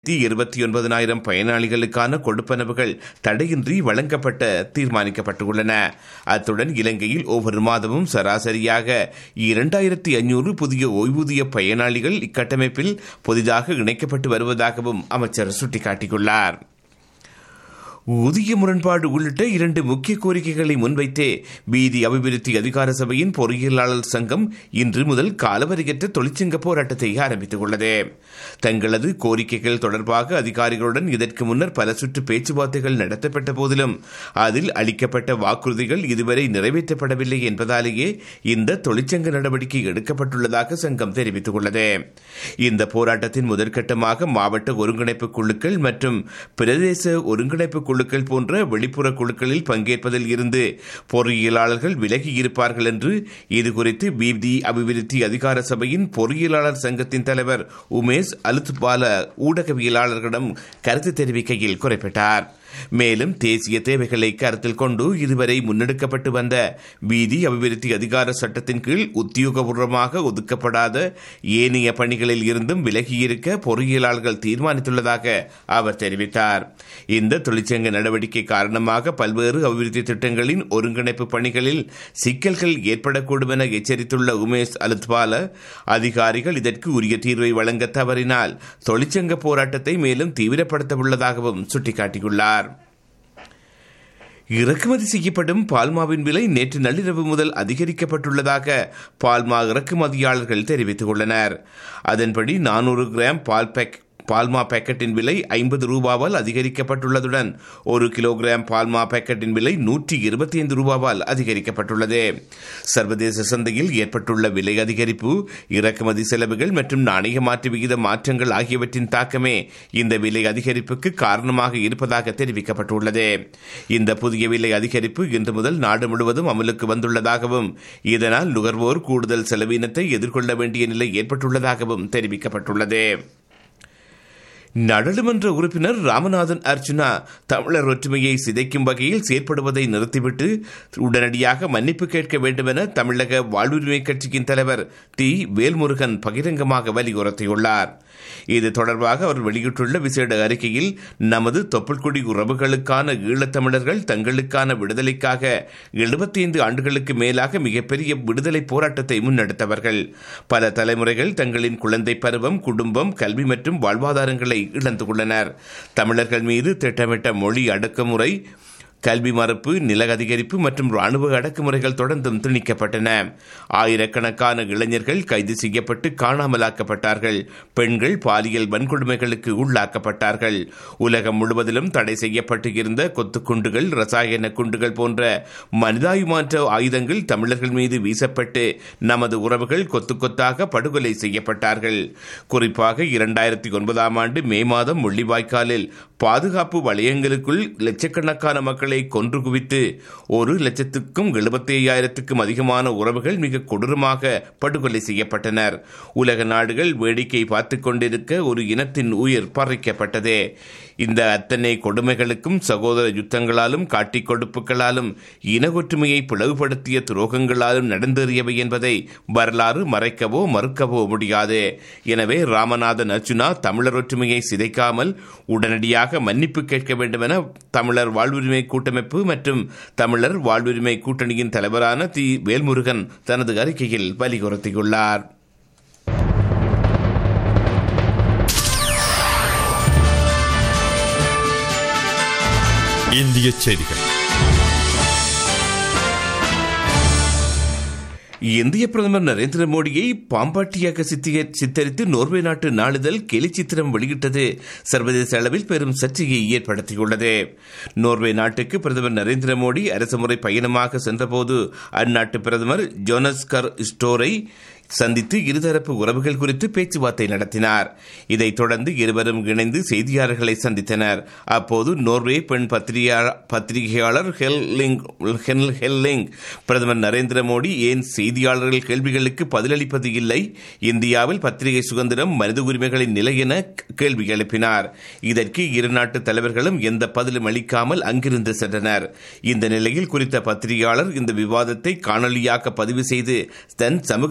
இருபத்தி ஒன்பதனாயிரம் பயனாளிகளுக்கான கொடுப்பனவுகள் தடையின்றி வழங்கப்பட்ட தீர்மானிக்கப்பட்டுள்ளன அத்துடன் இலங்கையில் ஒவ்வொரு மாதமும் சராசரியாக இரண்டாயிரத்தி ஐநூறு புதிய ஓய்வூதிய பயனாளிகள் இக்கட்டமைப்பில் புதிதாக இணைக்கப்பட்டு வருவதாகவும் அமைச்சர் சுட்டிக்காட்டியுள்ளார் ஊதிய முரண்பாடு உள்ளிட்ட இரண்டு முக்கிய கோரிக்கைகளை முன்வைத்தே வீதி அபிவிருத்தி அதிகார சபையின் பொறியியலாளர் சங்கம் இன்று முதல் காலவரையற்ற தொழிற்சங்க போராட்டத்தை ஆரம்பித்துள்ளது தங்களது கோரிக்கைகள் தொடர்பாக அதிகாரிகளுடன் இதற்கு முன்னர் பல சுற்று பேச்சுவார்த்தைகள் நடத்தப்பட்ட போதிலும் அதில் அளிக்கப்பட்ட வாக்குறுதிகள் இதுவரை நிறைவேற்றப்படவில்லை என்பதாலேயே இந்த தொழிற்சங்க நடவடிக்கை எடுக்கப்பட்டுள்ளதாக சங்கம் தெரிவித்துள்ளது இந்த போராட்டத்தின் முதற்கட்டமாக மாவட்ட ஒருங்கிணைப்பு குழுக்கள் மற்றும் பிரதேச ஒருங்கிணைப்பு குழுக்கள் போன்ற வெளிப்புற குழுக்களில் பங்கேற்பதில் இருந்து பொறியியலாளர்கள் விலகி இருப்பார்கள் என்று இதுகுறித்து பிடி அபிவிருத்தி அதிகார சபையின் பொறியியலாளர் சங்கத்தின் தலைவர் உமேஷ் அலுத்பால ஊடகவியலாளர்களிடம் கருத்து தெரிவிக்கையில் குறிப்பிட்டார் மேலும் தேசிய தேவைகளை கருத்தில் கொண்டு இதுவரை முன்னெடுக்கப்பட்டு வந்த வீதி அபிவிருத்தி அதிகார சட்டத்தின் கீழ் உத்தியோகபூர்வமாக ஒதுக்கப்படாத ஏனைய பணிகளில் இருந்தும் விலகியிருக்க பொறியியலாளர்கள் தீர்மானித்துள்ளதாக அவர் தெரிவித்தார் இந்த தொழிற்சங்க நடவடிக்கை காரணமாக பல்வேறு அபிவிருத்தி திட்டங்களின் ஒருங்கிணைப்பு பணிகளில் சிக்கல்கள் ஏற்படக்கூடும் என எச்சரித்துள்ள உமேஷ் அலுத்வால அதிகாரிகள் இதற்கு உரிய தீர்வை வழங்க தவறினால் தொழிற்சங்க போராட்டத்தை மேலும் தீவிரப்படுத்த உள்ளதாகவும் சுட்டிக்காட்டியுள்ளார் இறக்குமதி செய்யப்படும் பால்மாவின் விலை நேற்று நள்ளிரவு முதல் அதிகரிக்கப்பட்டுள்ளதாக பால்மா இறக்குமதியாளர்கள் தெரிவித்துள்ளனர் அதன்படி நானூறு கிராம் பால் பேக் பால்மா பேக்கெட்டின் விலை ஐம்பது ரூபாவால் அதிகரிக்கப்பட்டுள்ளதுடன் ஒரு கிலோகிராம் பால்மா பேக்கெட்டின் விலை நூற்றி இருபத்தி ஐந்து ரூபாவால் அதிகரிக்கப்பட்டுள்ளது சர்வதேச சந்தையில் ஏற்பட்டுள்ள விலை அதிகரிப்பு இறக்குமதி செலவுகள் மற்றும் நாணய மாற்று விகித மாற்றங்கள் ஆகியவற்றின் தாக்கமே இந்த விலை அதிகரிப்புக்கு காரணமாக இருப்பதாக தெரிவிக்கப்பட்டுள்ளது இந்த புதிய விலை அதிகரிப்பு இன்று முதல் நாடு முழுவதும் அமலுக்கு வந்துள்ளதாகவும் இதனால் நுகர்வோர் கூடுதல் செலவினத்தை எதிர்கொள்ள வேண்டிய நிலை ஏற்பட்டுள்ளதாகவும் தெரிவிக்கப்பட்டுள்ளது நாடாளுமன்ற உறுப்பினர் ராமநாதன் அர்ச்சுனா தமிழர் ஒற்றுமையை சிதைக்கும் வகையில் செயற்படுவதை நிறுத்திவிட்டு உடனடியாக மன்னிப்பு கேட்க வேண்டும் என தமிழக வாழ்வுரிமை கட்சியின் தலைவர் டி வேல்முருகன் பகிரங்கமாக வலியுறுத்தியுள்ளார் இது தொடர்பாக அவர் வெளியிட்டுள்ள விசேட அறிக்கையில் நமது தொப்புள்குடி உறவுகளுக்கான ஈழத்தமிழர்கள் தங்களுக்கான விடுதலைக்காக எழுபத்தைந்து ஆண்டுகளுக்கு மேலாக மிகப்பெரிய விடுதலை போராட்டத்தை முன்னெடுத்தவர்கள் பல தலைமுறைகள் தங்களின் குழந்தை பருவம் குடும்பம் கல்வி மற்றும் வாழ்வாதாரங்களை இழந்துள்ளனர் தமிழர்கள் மீது திட்டமிட்ட மொழி அடக்குமுறை கல்வி மறுப்பு நில அதிகரிப்பு மற்றும் ராணுவ அடக்குமுறைகள் தொடர்ந்தும் திணிக்கப்பட்டன ஆயிரக்கணக்கான இளைஞர்கள் கைது செய்யப்பட்டு காணாமலாக்கப்பட்டார்கள் பெண்கள் பாலியல் வன்கொடுமைகளுக்கு உள்ளாக்கப்பட்டார்கள் உலகம் முழுவதிலும் தடை செய்யப்பட்டு இருந்த கொத்துக்குண்டுகள் ரசாயன குண்டுகள் போன்ற மனிதாயுமாற்ற ஆயுதங்கள் தமிழர்கள் மீது வீசப்பட்டு நமது உறவுகள் கொத்து கொத்தாக படுகொலை செய்யப்பட்டார்கள் குறிப்பாக இரண்டாயிரத்தி ஒன்பதாம் ஆண்டு மே மாதம் முள்ளிவாய்க்காலில் பாதுகாப்பு வளையங்களுக்குள் லட்சக்கணக்கான மக்களை கொன்று குவித்து ஒரு லட்சத்துக்கும் எழுபத்தி ஐயாயிரத்துக்கும் அதிகமான உறவுகள் மிக கொடூரமாக படுகொலை செய்யப்பட்டனர் உலக நாடுகள் வேடிக்கை பார்த்துக் கொண்டிருக்க ஒரு இனத்தின் உயிர் பறிக்கப்பட்டது இந்த அத்தனை கொடுமைகளுக்கும் சகோதர யுத்தங்களாலும் காட்டிக் கொடுப்புகளாலும் இன ஒற்றுமையை பிளவுபடுத்திய துரோகங்களாலும் நடந்தேறியவை என்பதை வரலாறு மறைக்கவோ மறுக்கவோ முடியாது எனவே ராமநாதன் அர்ச்சுனா தமிழர் ஒற்றுமையை சிதைக்காமல் உடனடியாக மன்னிப்பு கேட்க வேண்டும் என தமிழர் வாழ்வுரிமை கூட்டமைப்பு மற்றும் தமிழர் வாழ்வுரிமை கூட்டணியின் தலைவரான தி வேல்முருகன் தனது அறிக்கையில் வலியுறுத்தியுள்ளார் இந்திய செய்திகள் இந்திய பிரதமர் நரேந்திர மோடியை பாம்பாட்டியாக சித்தரித்து நோர்வே நாட்டு நாளிதழ் கெலி சித்திரம் வெளியிட்டது சர்வதேச அளவில் பெரும் சர்ச்சையை ஏற்படுத்தியுள்ளது நோர்வே நாட்டுக்கு பிரதமர் நரேந்திர மோடி அரசுமுறை பயணமாக சென்றபோது அந்நாட்டு பிரதமர் ஜோனஸ்கர் ஸ்டோரை சந்தித்து இருதரப்பு உறவுகள் குறித்து பேச்சுவார்த்தை நடத்தினார் இதைத் தொடர்ந்து இருவரும் இணைந்து செய்தியாளர்களை சந்தித்தனர் அப்போது நோர்வே பெண் பத்திரிகையாளர் ஹெல்லிங் பிரதமர் நரேந்திர மோடி ஏன் செய்தியாளர்கள் கேள்விகளுக்கு பதிலளிப்பது இல்லை இந்தியாவில் பத்திரிகை சுதந்திரம் மனித உரிமைகளின் நிலை என கேள்வி எழுப்பினார் இதற்கு இரு நாட்டு தலைவர்களும் எந்த பதிலும் அளிக்காமல் அங்கிருந்து சென்றனர் இந்த நிலையில் குறித்த பத்திரிகையாளர் இந்த விவாதத்தை காணொலியாக பதிவு செய்து தன் சமூக வலைதள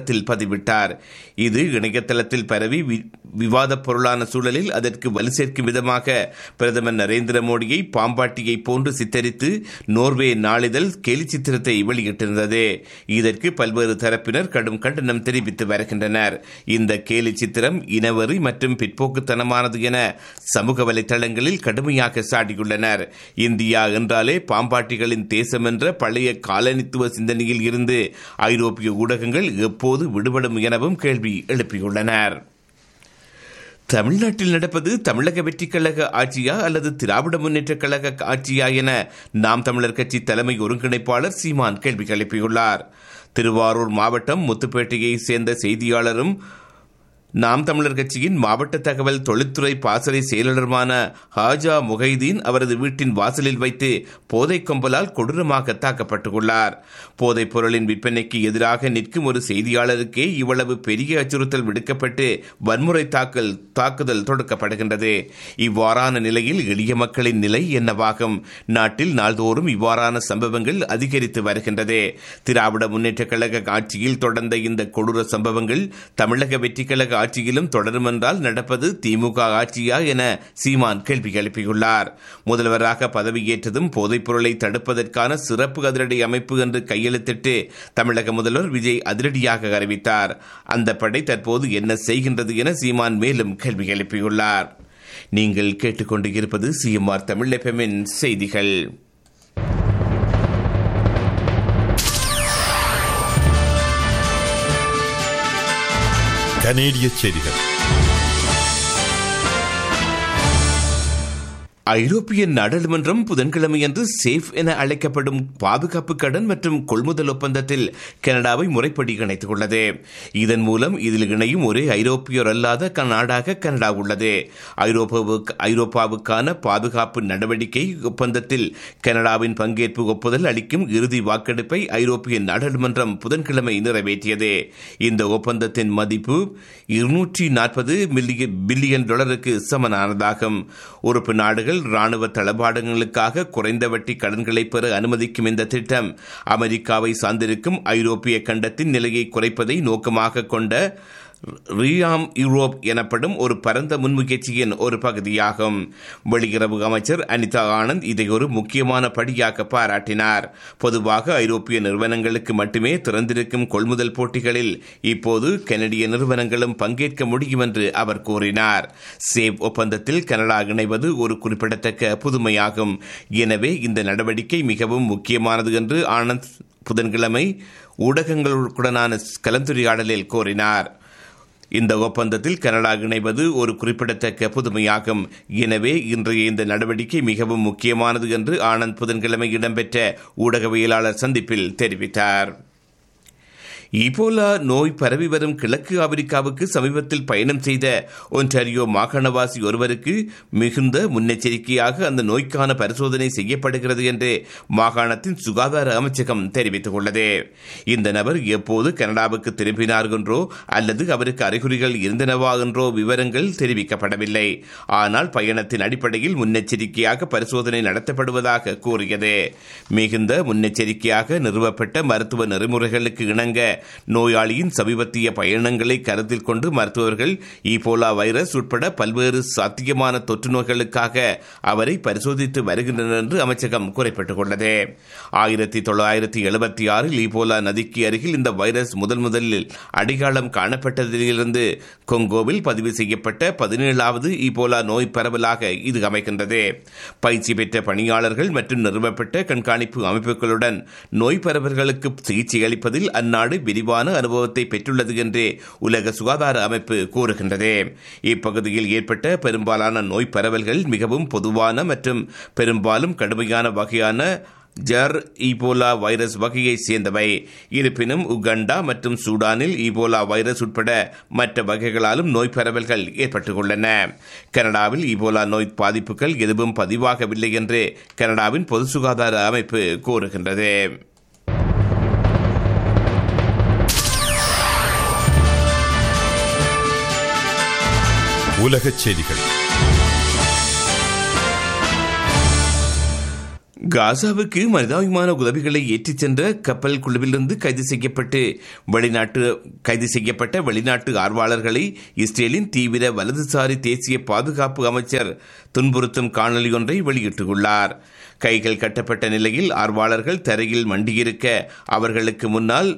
இணையதளத்தில் பதிவிட்டார் இது இணையதளத்தில் பரவி விவாதப் பொருளான சூழலில் அதற்கு வலு சேர்க்கும் விதமாக பிரதமர் நரேந்திர மோடியை பாம்பாட்டியை போன்று சித்தரித்து நோர்வே நாளிதழ் கேலி சித்திரத்தை வெளியிட்டிருந்தது இதற்கு பல்வேறு தரப்பினர் கடும் கண்டனம் தெரிவித்து வருகின்றனர் இந்த கேலி சித்திரம் இனவெறி மற்றும் பிற்போக்குத்தனமானது என சமூக வலைதளங்களில் கடுமையாக சாடியுள்ளனர் இந்தியா என்றாலே பாம்பாட்டிகளின் தேசம் என்ற பழைய காலனித்துவ சிந்தனையில் இருந்து ஐரோப்பிய ஊடகங்கள் எப்போது விடுபடும் எனவும் கேள்வி எழுப்பியுள்ளனர் தமிழ்நாட்டில் நடப்பது தமிழக வெற்றிக் கழக ஆட்சியா அல்லது திராவிட முன்னேற்றக் கழக ஆட்சியா என நாம் தமிழர் கட்சி தலைமை ஒருங்கிணைப்பாளர் சீமான் கேள்வி எழுப்பியுள்ளார் திருவாரூர் மாவட்டம் முத்துப்பேட்டையை சேர்ந்த செய்தியாளரும் நாம் தமிழர் கட்சியின் மாவட்ட தகவல் தொழில்துறை பாசறை செயலாளருமான ஹாஜா முகைதீன் அவரது வீட்டின் வாசலில் வைத்து போதைக் கொம்பலால் கொடூரமாக தாக்கப்பட்டுள்ளார் போதைப் பொருளின் விற்பனைக்கு எதிராக நிற்கும் ஒரு செய்தியாளருக்கே இவ்வளவு பெரிய அச்சுறுத்தல் விடுக்கப்பட்டு வன்முறை தாக்கல் தாக்குதல் தொடுக்கப்படுகின்றது இவ்வாறான நிலையில் எளிய மக்களின் நிலை என்னவாகும் நாட்டில் நாள்தோறும் இவ்வாறான சம்பவங்கள் அதிகரித்து வருகின்றது திராவிட முன்னேற்றக் கழக ஆட்சியில் தொடர்ந்த இந்த கொடூர சம்பவங்கள் தமிழக வெற்றிக் கழக ஆட்சியிலும் தொடரும் என்றால் நடப்பது திமுக ஆட்சியா என சீமான் கேள்வி எழுப்பியுள்ளார் முதல்வராக பதவியேற்றதும் போதைப் பொருளை தடுப்பதற்கான சிறப்பு அதிரடி அமைப்பு என்று கையெழுத்திட்டு தமிழக முதல்வர் விஜய் அதிரடியாக அறிவித்தார் அந்த படை தற்போது என்ன செய்கின்றது என சீமான் மேலும் கேள்வி எழுப்பியுள்ளார் நீங்கள் கேட்டுக்கொண்டு இருப்பது சிஎம்ஆர் தமிழ் எஃப்எம்மின் செய்திகள் கனேடிய செய்திகள் ஐரோப்பிய நாடாளுமன்றம் புதன்கிழமையன்று சேஃப் என அழைக்கப்படும் பாதுகாப்பு கடன் மற்றும் கொள்முதல் ஒப்பந்தத்தில் கனடாவை முறைப்படி இணைத்துள்ளது இதன் மூலம் இதில் இணையும் ஒரே ஐரோப்பியர் அல்லாத நாடாக கனடா உள்ளது ஐரோப்பாவுக்கு ஐரோப்பாவுக்கான பாதுகாப்பு நடவடிக்கை ஒப்பந்தத்தில் கனடாவின் பங்கேற்பு ஒப்புதல் அளிக்கும் இறுதி வாக்கெடுப்பை ஐரோப்பிய நாடாளுமன்றம் புதன்கிழமை நிறைவேற்றியது இந்த ஒப்பந்தத்தின் மதிப்பு இருநூற்றி நாற்பது மில்லியன் பில்லியன் டாலருக்கு சமனானதாகும் உறுப்பு நாடுகள் ராணுவ தளபாடங்களுக்காக குறைந்த வட்டி கடன்களை பெற அனுமதிக்கும் இந்த திட்டம் அமெரிக்காவை சார்ந்திருக்கும் ஐரோப்பிய கண்டத்தின் நிலையை குறைப்பதை நோக்கமாக கொண்ட ரியாம் யூரோப் எனப்படும் ஒரு பரந்த முன்முயற்சியின் ஒரு பகுதியாகும் வெளியுறவு அமைச்சர் அனிதா ஆனந்த் இதை ஒரு முக்கியமான படியாக பாராட்டினார் பொதுவாக ஐரோப்பிய நிறுவனங்களுக்கு மட்டுமே திறந்திருக்கும் கொள்முதல் போட்டிகளில் இப்போது கனடிய நிறுவனங்களும் பங்கேற்க முடியும் என்று அவர் கூறினார் சேவ் ஒப்பந்தத்தில் கனடா இணைவது ஒரு குறிப்பிடத்தக்க புதுமையாகும் எனவே இந்த நடவடிக்கை மிகவும் முக்கியமானது என்று ஆனந்த் புதன்கிழமை ஊடகங்களுடனான கலந்துரையாடலில் கூறினார் இந்த ஒப்பந்தத்தில் கனடா இணைவது ஒரு குறிப்பிடத்தக்க புதுமையாகும் எனவே இன்றைய இந்த நடவடிக்கை மிகவும் முக்கியமானது என்று ஆனந்த் புதன்கிழமை இடம்பெற்ற ஊடகவியலாளர் சந்திப்பில் தெரிவித்தார் ஈபோலா நோய் பரவி வரும் கிழக்கு ஆப்பிரிக்காவுக்கு சமீபத்தில் பயணம் செய்த ஒன்டாரியோ மாகாணவாசி ஒருவருக்கு மிகுந்த முன்னெச்சரிக்கையாக அந்த நோய்க்கான பரிசோதனை செய்யப்படுகிறது என்று மாகாணத்தின் சுகாதார அமைச்சகம் தெரிவித்துள்ளது இந்த நபர் எப்போது கனடாவுக்கு திரும்பினார் என்றோ அல்லது அவருக்கு அறிகுறிகள் இருந்தனவா என்றோ விவரங்கள் தெரிவிக்கப்படவில்லை ஆனால் பயணத்தின் அடிப்படையில் முன்னெச்சரிக்கையாக பரிசோதனை நடத்தப்படுவதாக கூறியது மிகுந்த முன்னெச்சரிக்கையாக நிறுவப்பட்ட மருத்துவ நெறிமுறைகளுக்கு இணங்க நோயாளியின் சமீபத்திய பயணங்களை கருத்தில் கொண்டு மருத்துவர்கள் ஈபோலா வைரஸ் உட்பட பல்வேறு சாத்தியமான தொற்று நோய்களுக்காக அவரை பரிசோதித்து வருகின்றனர் என்று அமைச்சகம் குறிப்பிட்டுள்ளது ஆயிரத்தி தொள்ளாயிரத்தி எழுபத்தி ஆறில் ஈபோலா நதிக்கு அருகில் இந்த வைரஸ் முதல் முதலில் அடையாளம் காணப்பட்டதிலிருந்து கொங்கோவில் பதிவு செய்யப்பட்ட பதினேழாவது ஈபோலா நோய் பரவலாக இது அமைகின்றது பயிற்சி பெற்ற பணியாளர்கள் மற்றும் நிறுவப்பட்ட கண்காணிப்பு அமைப்புகளுடன் நோய் பரவல்களுக்கு சிகிச்சை அளிப்பதில் அந்நாடு விரிவான அனுபவத்தை பெற்றுள்ளது என்று உலக சுகாதார அமைப்பு கூறுகின்றது இப்பகுதியில் ஏற்பட்ட பெரும்பாலான நோய் பரவல்கள் மிகவும் பொதுவான மற்றும் பெரும்பாலும் கடுமையான வகையான ஜர் ஈபோலா வைரஸ் வகையை சேர்ந்தவை இருப்பினும் உகண்டா மற்றும் சூடானில் ஈபோலா வைரஸ் உட்பட மற்ற வகைகளாலும் நோய் பரவல்கள் ஏற்பட்டுள்ளன கனடாவில் ஈபோலா நோய் பாதிப்புகள் எதுவும் பதிவாகவில்லை என்று கனடாவின் பொது சுகாதார அமைப்பு கூறுகின்றது உலகச் செய்திகள் காசாவுக்கு மனிதாபிமான உதவிகளை ஏற்றிச் சென்ற கப்பல் குழுவிலிருந்து கைது செய்யப்பட்டு வெளிநாட்டு கைது செய்யப்பட்ட வெளிநாட்டு ஆர்வலர்களை இஸ்ரேலின் தீவிர வலதுசாரி தேசிய பாதுகாப்பு அமைச்சர் துன்புறுத்தும் காணொலி ஒன்றை வெளியிட்டுள்ளார் கைகள் கட்டப்பட்ட நிலையில் ஆர்வலர்கள் தரையில் மண்டியிருக்க அவர்களுக்கு முன்னால்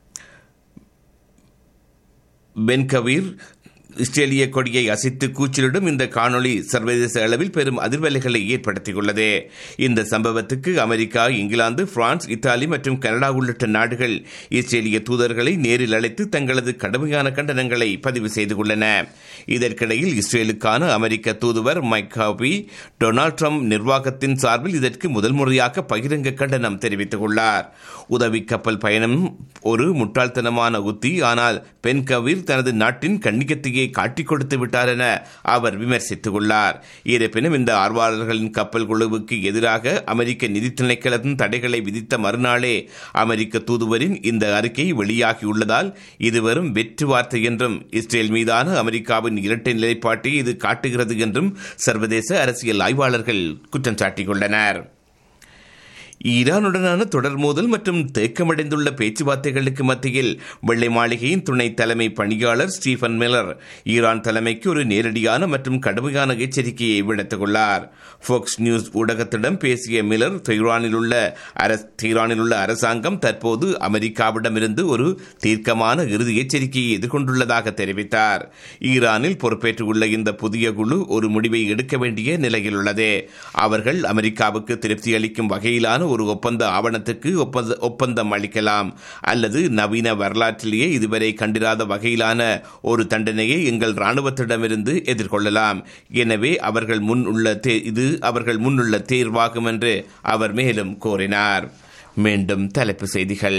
பென்கவீர் இஸ்ரேலிய கொடியை அசைத்து கூச்சலிடும் இந்த காணொளி சர்வதேச அளவில் பெரும் அதிர்வலைகளை ஏற்படுத்தியுள்ளது இந்த சம்பவத்துக்கு அமெரிக்கா இங்கிலாந்து பிரான்ஸ் இத்தாலி மற்றும் கனடா உள்ளிட்ட நாடுகள் இஸ்ரேலிய தூதர்களை நேரில் அழைத்து தங்களது கடுமையான கண்டனங்களை பதிவு செய்துள்ளன இதற்கிடையில் இஸ்ரேலுக்கான அமெரிக்க தூதுவர் மைக் ஹாபி டொனால்ட் ட்ரம்ப் நிர்வாகத்தின் சார்பில் இதற்கு முதல் முறையாக பகிரங்க கண்டனம் தெரிவித்துள்ளார் உதவி கப்பல் பயணம் ஒரு முட்டாள்தனமான உத்தி ஆனால் பென் கவீர் தனது நாட்டின் கண்ணியத்தையே காட்டிக் கொடுத்து விட்டார் என அவர் விமர்சித்துள்ளார் இருப்பினும் இந்த ஆர்வலர்களின் கப்பல் குழுவுக்கு எதிராக அமெரிக்க நிதி திணைக்களத்தின் தடைகளை விதித்த மறுநாளே அமெரிக்க தூதுவரின் இந்த அறிக்கை வெளியாகியுள்ளதால் இது வெறும் வெற்று வார்த்தை என்றும் இஸ்ரேல் மீதான அமெரிக்காவின் இரட்டை நிலைப்பாட்டை இது காட்டுகிறது என்றும் சர்வதேச அரசியல் ஆய்வாளர்கள் குற்றம் சாட்டியுள்ளனர் ஈரானுடனான தொடர் மோதல் மற்றும் தேக்கமடைந்துள்ள பேச்சுவார்த்தைகளுக்கு மத்தியில் வெள்ளை மாளிகையின் துணை தலைமை பணியாளர் ஸ்டீஃபன் மில்லர் ஈரான் தலைமைக்கு ஒரு நேரடியான மற்றும் கடுமையான எச்சரிக்கையை விடுத்துள்ளார் ஃபோக்ஸ் நியூஸ் ஊடகத்திடம் பேசிய மில்லர் தெஹ்ரானில் உள்ள தெஹ்ரானில் உள்ள அரசாங்கம் தற்போது அமெரிக்காவிடமிருந்து ஒரு தீர்க்கமான இறுதி எச்சரிக்கையை எதிர்கொண்டுள்ளதாக தெரிவித்தார் ஈரானில் பொறுப்பேற்றுள்ள இந்த புதிய குழு ஒரு முடிவை எடுக்க வேண்டிய நிலையில் உள்ளது அவர்கள் அமெரிக்காவுக்கு திருப்தி அளிக்கும் வகையிலான ஒரு ஒப்பந்த ஆவணத்துக்கு ஒப்பந்த ஒப்பந்தம் அளிக்கலாம் அல்லது நவீன வரலாற்றிலேயே இதுவரை கண்டிராத வகையிலான ஒரு தண்டனையை எங்கள் ராணுவத்திடமிருந்து எதிர்கொள்ளலாம் எனவே அவர்கள் முன் உள்ள இது அவர்கள் முன்னுள்ள தேர்வாகும் என்று அவர் மேலும் கூறினார் மீண்டும் தலைப்பு செய்திகள்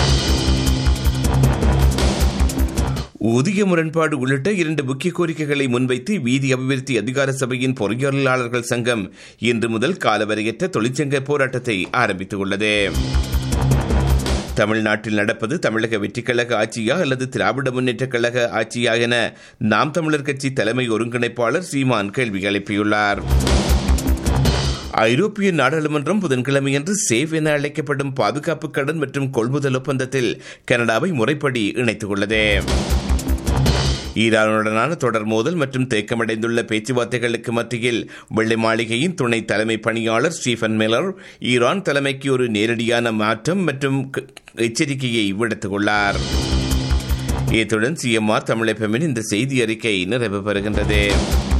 ஊதிய முரண்பாடு உள்ளிட்ட இரண்டு முக்கிய கோரிக்கைகளை முன்வைத்து வீதி அபிவிருத்தி அதிகார சபையின் பொறியாளர்கள் சங்கம் இன்று முதல் காலவரையற்ற தொழிற்சங்க போராட்டத்தை ஆரம்பித்துள்ளது தமிழ்நாட்டில் நடப்பது தமிழக வெற்றிக்கழக ஆட்சியா அல்லது திராவிட முன்னேற்றக் கழக ஆட்சியா என நாம் தமிழர் கட்சி தலைமை ஒருங்கிணைப்பாளர் சீமான் கேள்வி எழுப்பியுள்ளார் ஐரோப்பிய நாடாளுமன்றம் புதன்கிழமையன்று சேவ் என அழைக்கப்படும் பாதுகாப்பு கடன் மற்றும் கொள்முதல் ஒப்பந்தத்தில் கனடாவை முறைப்படி இணைத்துள்ளது ஈரானுடனான தொடர் மோதல் மற்றும் தேக்கமடைந்துள்ள பேச்சுவார்த்தைகளுக்கு மத்தியில் வெள்ளை மாளிகையின் துணை தலைமை பணியாளர் ஸ்டீஃபன் மில்லர் ஈரான் தலைமைக்கு ஒரு நேரடியான மாற்றம் மற்றும் எச்சரிக்கையை விடுத்துள்ளார் இத்துடன் சிஎம்ஆர் தமிழப்பமின் இந்த செய்தி அறிக்கை நிறைவு பெறுகின்றது